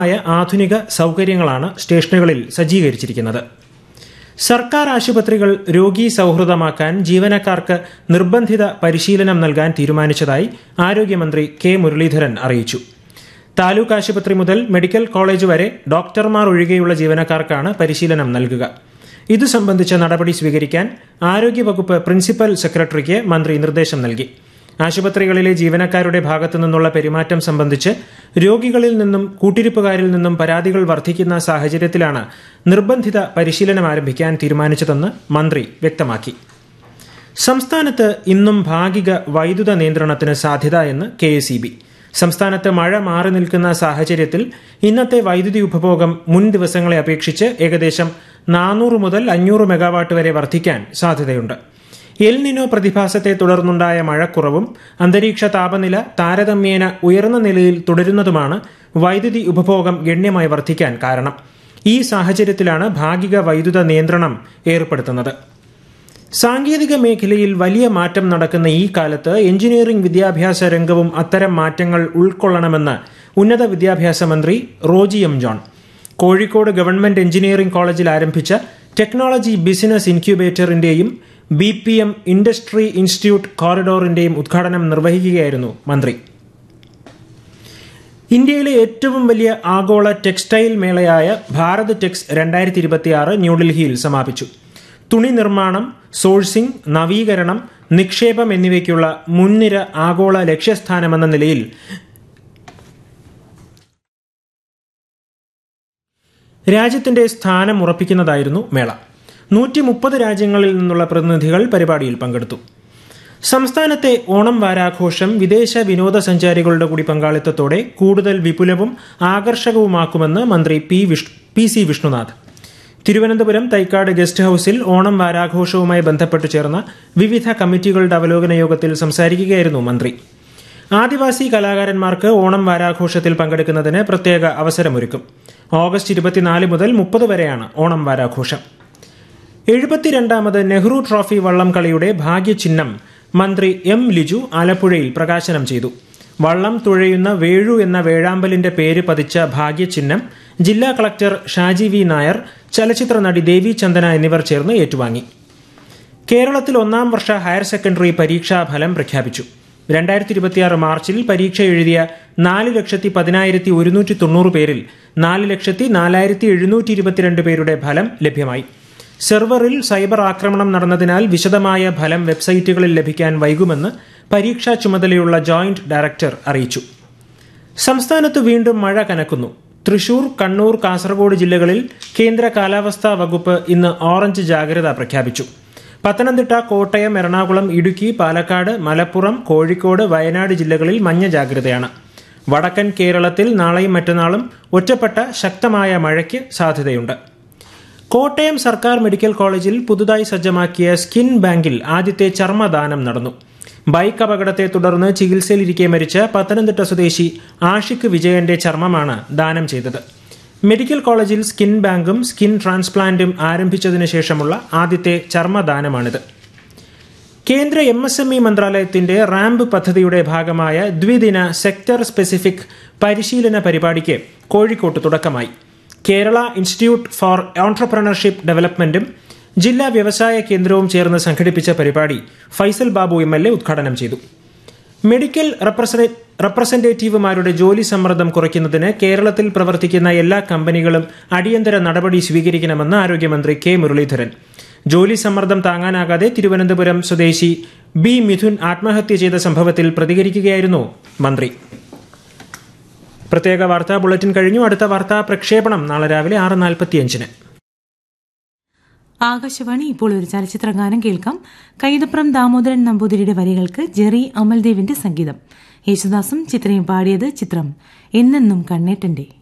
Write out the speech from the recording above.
ആയ ആധുനിക സൗകര്യങ്ങളാണ് സ്റ്റേഷനുകളിൽ സജ്ജീകരിച്ചിരിക്കുന്നത് സർക്കാർ ആശുപത്രികൾ രോഗി സൌഹൃദമാക്കാൻ ജീവനക്കാർക്ക് നിർബന്ധിത പരിശീലനം നൽകാൻ തീരുമാനിച്ചതായി ആരോഗ്യമന്ത്രി കെ മുരളീധരൻ അറിയിച്ചു താലൂക്ക് ആശുപത്രി മുതൽ മെഡിക്കൽ കോളേജ് വരെ ഡോക്ടർമാർ ഒഴികെയുള്ള ജീവനക്കാർക്കാണ് പരിശീലനം നൽകുക ഇതു സംബന്ധിച്ച നടപടി സ്വീകരിക്കാൻ ആരോഗ്യവകുപ്പ് പ്രിൻസിപ്പൽ സെക്രട്ടറിക്ക് മന്ത്രി നിർദ്ദേശം നൽകി ആശുപത്രികളിലെ ജീവനക്കാരുടെ ഭാഗത്തു നിന്നുള്ള പെരുമാറ്റം സംബന്ധിച്ച് രോഗികളിൽ നിന്നും കൂട്ടിരിപ്പുകാരിൽ നിന്നും പരാതികൾ വർദ്ധിക്കുന്ന സാഹചര്യത്തിലാണ് നിർബന്ധിത പരിശീലനം ആരംഭിക്കാൻ തീരുമാനിച്ചതെന്ന് മന്ത്രി വ്യക്തമാക്കി സംസ്ഥാനത്ത് ഇന്നും ഭാഗിക വൈദ്യുത നിയന്ത്രണത്തിന് സാധ്യത എന്ന് കെ സംസ്ഥാനത്ത് മഴ മാറി നിൽക്കുന്ന സാഹചര്യത്തിൽ ഇന്നത്തെ വൈദ്യുതി ഉപഭോഗം മുൻ ദിവസങ്ങളെ അപേക്ഷിച്ച് ഏകദേശം നാനൂറ് മുതൽ അഞ്ഞൂറ് മെഗാവാട്ട് വരെ വർദ്ധിക്കാൻ സാധ്യതയുണ്ട് എൽനിനോ പ്രതിഭാസത്തെ തുടർന്നുണ്ടായ മഴക്കുറവും അന്തരീക്ഷ താപനില താരതമ്യേന ഉയർന്ന നിലയിൽ തുടരുന്നതുമാണ് വൈദ്യുതി ഉപഭോഗം ഗണ്യമായി വർദ്ധിക്കാൻ കാരണം ഈ സാഹചര്യത്തിലാണ് ഭാഗിക വൈദ്യുത നിയന്ത്രണം ഏർപ്പെടുത്തുന്നത് സാങ്കേതിക മേഖലയിൽ വലിയ മാറ്റം നടക്കുന്ന ഈ കാലത്ത് എഞ്ചിനീയറിംഗ് വിദ്യാഭ്യാസ രംഗവും അത്തരം മാറ്റങ്ങൾ ഉൾക്കൊള്ളണമെന്ന് ഉന്നത വിദ്യാഭ്യാസ മന്ത്രി Roji M John Kozhikode government engineering കോളേജിൽ ആരംഭിച്ച ടെക്നോളജി ബിസിനസ് ഇൻക്യുബേറ്ററിന്റെയും B P M industry institute കോറിഡോറിന്റെയും ഉദ്ഘാടനം നിർവഹിക്കുകയായിരുന്നു മന്ത്രി ഇന്ത്യയിലെ ഏറ്റവും വലിയ ആഗോള ടെക്സ്റ്റൈൽ മേളയായ ഭാരത് ടെക്സ് രണ്ടായിരത്തി ഇരുപത്തിയാറ് ന്യൂഡൽഹിയിൽ സമാപിച്ചു തുണി നിർമ്മാണം സോഴ്സിംഗ് നവീകരണം നിക്ഷേപം എന്നിവയ്ക്കുള്ള മുൻനിര ആഗോള ലക്ഷ്യസ്ഥാനമെന്ന നിലയിൽ രാജ്യത്തിന്റെ സ്ഥാനം ഉറപ്പിക്കുന്നതായിരുന്നു മേള നൂറ്റി മുപ്പത് രാജ്യങ്ങളിൽ നിന്നുള്ള പ്രതിനിധികൾ പരിപാടിയിൽ പങ്കെടുത്തു സംസ്ഥാനത്തെ ഓണം വാരാഘോഷം വിദേശ വിനോദസഞ്ചാരികളുടെ കൂടി പങ്കാളിത്തത്തോടെ കൂടുതൽ വിപുലവും ആകർഷകവുമാക്കുമെന്ന് മന്ത്രി പി വിഷ് P C Vishnunath Thiruvananthapuram Thycaud guest ഹൌസിൽ ഓണം വാരാഘോഷവുമായി ബന്ധപ്പെട്ട് ചേർന്ന വിവിധ കമ്മിറ്റികളുടെ അവലോകന യോഗത്തിൽ സംസാരിക്കുകയായിരുന്നു മന്ത്രി ആദിവാസി കലാകാരന്മാർക്ക് ഓണം വാരാഘോഷത്തിൽ പങ്കെടുക്കുന്നതിന് പ്രത്യേക അവസരമൊരുക്കും ഓഗസ്റ്റ് ഇരുപത്തിനാല് മുതൽ മുപ്പത് വരെയാണ് ഓണം വാരാഘോഷം എഴുപത്തിരണ്ടാമത് നെഹ്റു ട്രോഫി വള്ളം കളിയുടെ ഭാഗ്യചിഹ്നം മന്ത്രി എം ലിജു ആലപ്പുഴയിൽ പ്രകാശനം ചെയ്തു വള്ളം തുഴയുന്ന വേഴു എന്ന വേഴാമ്പലിന്റെ പേര് പതിച്ച ഭാഗ്യചിഹ്നം ജില്ലാ കളക്ടർ ഷാജി വി നായർ ചലച്ചിത്ര നടി ദേവി ചന്ദന എന്നിവർ ചേർന്ന് ഏറ്റുവാങ്ങി കേരളത്തിൽ ഒന്നാം വർഷ ഹയർ സെക്കൻഡറി പരീക്ഷാ ഫലം പ്രഖ്യാപിച്ചു രണ്ടായിരത്തി ഇരുപത്തിയാറ് മാർച്ചിൽ പരീക്ഷ എഴുതിയ നാല് ലക്ഷത്തി പതിനായിരത്തി ഒരുന്നൂറ്റി തൊണ്ണൂറ് പേരിൽ നാല് ലക്ഷത്തി നാലായിരത്തി എഴുന്നൂറ്റി ഇരുപത്തിരണ്ട് പേരുടെ ഫലം ലഭ്യമായി സെർവറിൽ സൈബർ ആക്രമണം നടന്നതിനാൽ വിശദമായ ഫലം വെബ്സൈറ്റുകളിൽ ലഭിക്കാൻ വൈകുമെന്ന് പരീക്ഷാ ചുമതലയുള്ള ജോയിന്റ് ഡയറക്ടർ അറിയിച്ചു സംസ്ഥാനത്ത് വീണ്ടും മഴ കനക്കുന്നു തൃശൂർ കണ്ണൂർ കാസർഗോഡ് ജില്ലകളിൽ കേന്ദ്ര കാലാവസ്ഥാ വകുപ്പ് ഇന്ന് ഓറഞ്ച് ജാഗ്രത പ്രഖ്യാപിച്ചു പത്തനംതിട്ട കോട്ടയം എറണാകുളം ഇടുക്കി പാലക്കാട് മലപ്പുറം കോഴിക്കോട് വയനാട് ജില്ലകളിൽ മഞ്ഞ ജാഗ്രതയാണ് വടക്കൻ കേരളത്തിൽ നാളെയും മറ്റന്നാളും ഒറ്റപ്പെട്ട ശക്തമായ മഴയ്ക്ക് സാധ്യതയുണ്ട് കോട്ടയം സർക്കാർ മെഡിക്കൽ കോളേജിൽ പുതുതായി സജ്ജമാക്കിയ സ്കിൻ ബാങ്കിൽ ആദ്യത്തെ ചർമ്മദാനം നടന്നു ബൈക്ക് അപകടത്തെ തുടർന്ന് ചികിത്സയിലിരിക്കെ മരിച്ച പത്തനംതിട്ട സ്വദേശി ആഷിഖ് വിജയന്റെ ചർമ്മമാണ് ദാനം ചെയ്തത് മെഡിക്കൽ കോളേജിൽ സ്കിൻ ബാങ്കും സ്കിൻ ട്രാൻസ്പ്ലാന്റും ആരംഭിച്ചതിനു ശേഷമുള്ള ആദ്യത്തെ ചർമ്മദാനമാണിത് കേന്ദ്ര എം എസ് എം ഇ മന്ത്രാലയത്തിന്റെ റാമ്പ് പദ്ധതിയുടെ ഭാഗമായ ദ്വിദിന സെക്ടർ സ്പെസിഫിക് പരിശീലന പരിപാടിക്ക് കോഴിക്കോട്ട് തുടക്കമായി കേരള ഇൻസ്റ്റിറ്റ്യൂട്ട് ഫോർ ഓൺട്രപ്രണർഷിപ്പ് ഡെവലപ്മെന്റും ജില്ലാ വ്യവസായ കേന്ദ്രവും ചേർന്ന് സംഘടിപ്പിച്ച പരിപാടി Faisal Babu M L A ഉദ്ഘാടനം ചെയ്തു മെഡിക്കൽ റെപ്രസെന്റേറ്റീവുമാരുടെ ജോലി സമ്മർദ്ദം കുറയ്ക്കുന്നതിന് കേരളത്തിൽ പ്രവർത്തിക്കുന്ന എല്ലാ കമ്പനികളും അടിയന്തര നടപടി സ്വീകരിക്കണമെന്ന് ആരോഗ്യമന്ത്രി കെ മുരളീധരൻ ജോലി സമ്മർദ്ദം താങ്ങാനാകാതെ തിരുവനന്തപുരം സ്വദേശി ബി മിഥുൻ ആത്മഹത്യ ചെയ്ത സംഭവത്തിൽ പ്രതികരിക്കുകയായിരുന്നു മന്ത്രി പ്രത്യേക വാർത്താ ബുള്ളറ്റിൻ കഴിഞ്ഞു അടുത്ത വാർത്താ പ്രക്ഷേപണം നാളെ രാവിലെ ആറ് നാൽപ്പത്തിയഞ്ചിന് ആകാശവാണി ഇപ്പോൾ ഒരു ചലച്ചിത്ര ഗാനം കേൾക്കാം കൈതപ്രം ദാമോദരൻ നമ്പൂതിരിയുടെ വരികൾക്ക് ജെറി അമൽദേവിന്റെ സംഗീതം യേശുദാസും ചിത്രയും പാടിയത് ചിത്രം എന്നെന്നും കണ്ണേറ്റന്റെ